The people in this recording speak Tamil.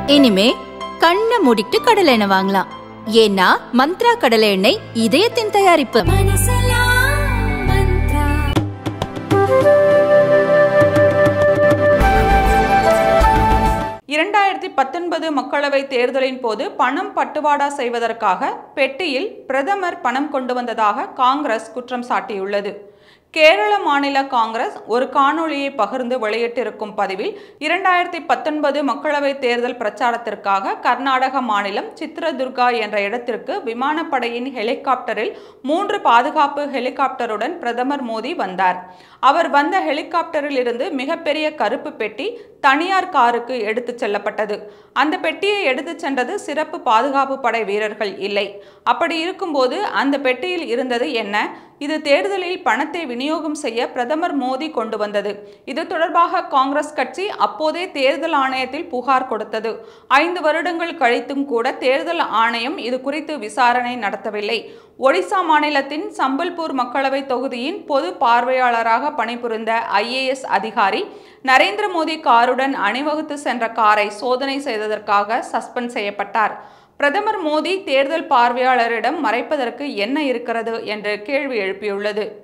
இனிமே கண்ணை மூடிட்டு கடலை எண்ணெய் வாங்கலாம் ஏன்னா மந்த்ரா கடலை எண்ணெய் இதயத்தின் தயாரிப்பு இரண்டாயிரத்தி பத்தொன்பது மக்களவைத் தேர்தலின் போது பணம் பட்டுவாடா செய்வதற்காக பெட்டியில் பிரதமர் பணம் கொண்டு வந்ததாக காங்கிரஸ் குற்றம் சாட்டியுள்ளது கேரள மாநில காங்கிரஸ் ஒரு காணொளியை பகிர்ந்து வெளியிட்டிருக்கும் பதிவில் இரண்டாயிரத்தி பத்தொன்பது மக்களவைத் தேர்தல் பிரச்சாரத்திற்காக கர்நாடக மாநிலம் சித்ரதுர்கா என்ற இடத்திற்கு விமானப்படையின் ஹெலிகாப்டரில் மூன்று பாதுகாப்பு ஹெலிகாப்டருடன் பிரதமர் மோடி வந்தார் அவர் வந்த ஹெலிகாப்டரில் இருந்து மிகப்பெரிய கருப்பு பெட்டி தனியார் காருக்கு எடுத்துச் செல்லப்பட்டது அந்த பெட்டியை எடுத்துச் சென்றது சிறப்பு பாதுகாப்பு படை வீரர்கள் இல்லை அப்படி இருக்கும்போது அந்த பெட்டியில் இருந்தது என்ன இது தேர்தலில் பணத்தை விநியோகம் செய்ய பிரதமர் மோடி கொண்டு வந்தது இது தொடர்பாக காங்கிரஸ் கட்சி அப்போதே தேர்தல் ஆணையத்தில் புகார் கொடுத்தது ஐந்து வருடங்கள் கழித்தும் கூட தேர்தல் ஆணையம் இது குறித்து விசாரணை நடத்தவில்லை ஒடிசா மாநிலத்தின் சம்பல்பூர் மக்களவை தொகுதியின் பொது பார்வையாளராக பணிபுரிந்த ஐஏஎஸ் அதிகாரி நரேந்திர மோடி காருடன் அணிவகுத்து சென்ற காரை சோதனை செய்ததற்காக சஸ்பெண்ட் செய்யப்பட்டார் பிரதமர் மோடி தேர்தல் பார்வையாளரிடம் மறைப்பதற்கு என்ன இருக்கிறது என்று கேள்வி எழுப்பியுள்ளது